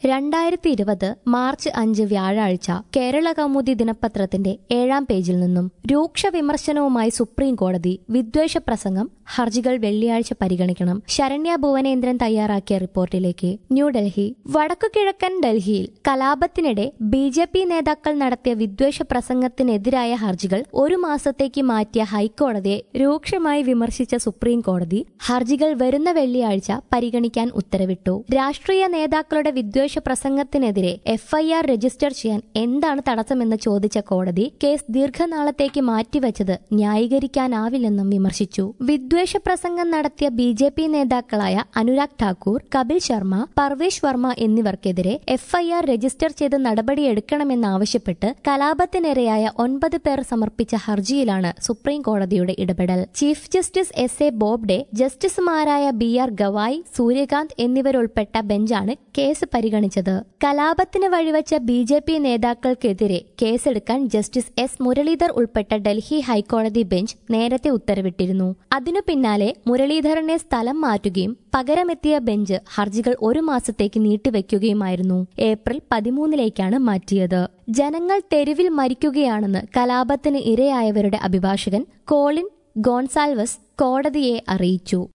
രണ്ടായിരത്തി ഇരുപത് മാർച്ച് അഞ്ച് വ്യാഴാഴ്ച കേരള കൗമുദി ദിനപത്രത്തിന്റെ ഏഴാം പേജിൽ നിന്നും രൂക്ഷ വിമർശനവുമായി സുപ്രീം കോടതി വിദ്വേഷ പ്രസംഗം ഹർജികൾ വെള്ളിയാഴ്ച പരിഗണിക്കണം ശരണ്യ ഭുവനേന്ദ്രൻ തയ്യാറാക്കിയ റിപ്പോർട്ടിലേക്ക് ന്യൂഡൽഹി വടക്കുകിഴക്കൻ ഡൽഹിയിൽ കലാപത്തിനിടെ ബി ജെ പി നേതാക്കൾ നടത്തിയ വിദ്വേഷ പ്രസംഗത്തിനെതിരായ ഹർജികൾ ഒരു മാസത്തേക്ക് മാറ്റിയ ഹൈക്കോടതിയെ രൂക്ഷമായി വിമർശിച്ച സുപ്രീം കോടതി ഹർജികൾ വരുന്ന വെള്ളിയാഴ്ച പരിഗണിക്കാൻ ഉത്തരവിട്ടു രാഷ്ട്രീയ നേതാക്കളുടെ വിദ്വേഷ പ്രസംഗത്തിനെതിരെ എഫ്ഐആർ രജിസ്റ്റർ ചെയ്യാൻ എന്താണ് തടസ്സമെന്ന് ചോദിച്ച കോടതി കേസ് ദീർഘനാളത്തേക്ക് മാറ്റിവെച്ചത് ന്യായീകരിക്കാനാവില്ലെന്നും വിമർശിച്ചു വിദ്വേഷ പ്രസംഗം നടത്തിയ ബി ജെ പി നേതാക്കളായ അനുരാഗ് ഠാക്കൂർ കപിൽ ശർമ്മ പർവേഷ് വർമ്മ എന്നിവർക്കെതിരെ എഫ്ഐആർ രജിസ്റ്റർ ചെയ്ത് നടപടിയെടുക്കണമെന്നാവശ്യപ്പെട്ട് കലാപത്തിനിരയായ ഒൻപത് പേർ സമർപ്പിച്ച ഹർജിയിലാണ് സുപ്രീം കോടതിയുടെ ഇടപെടൽ chief justice S A Bobde ജസ്റ്റിസുമാരായ ബി ആർ ഗവായ് സൂര്യകാന്ത് എന്നിവരുൾപ്പെട്ട ബെഞ്ചാണ് കേസ് പരിഗണിച്ചത് കലാപത്തിന് വഴിവെച്ച ബി ജെ പി നേതാക്കൾക്കെതിരെ കേസെടുക്കാൻ ജസ്റ്റിസ് എസ് മുരളീധർ ഉൾപ്പെട്ട ഡൽഹി ഹൈക്കോടതി ബെഞ്ച് നേരത്തെ ഉത്തരവിട്ടിരുന്നു അതിനു പിന്നാലെ മുരളീധരനെ സ്ഥലം മാറ്റുകയും പകരമെത്തിയ ബെഞ്ച് ഹർജികൾ ഒരു മാസത്തേക്ക് നീട്ടിവെക്കുകയുമായിരുന്നു ഏപ്രിൽ പതിമൂന്നിലേക്കാണ് മാറ്റിയത് ജനങ്ങൾ തെരുവിൽ മരിക്കുകയാണെന്ന് കലാപത്തിന് ഇരയായവരുടെ അഭിഭാഷകൻ കോളിൻ ഗോൺസാൽവസ് കോടതിയെ അറിയിച്ചു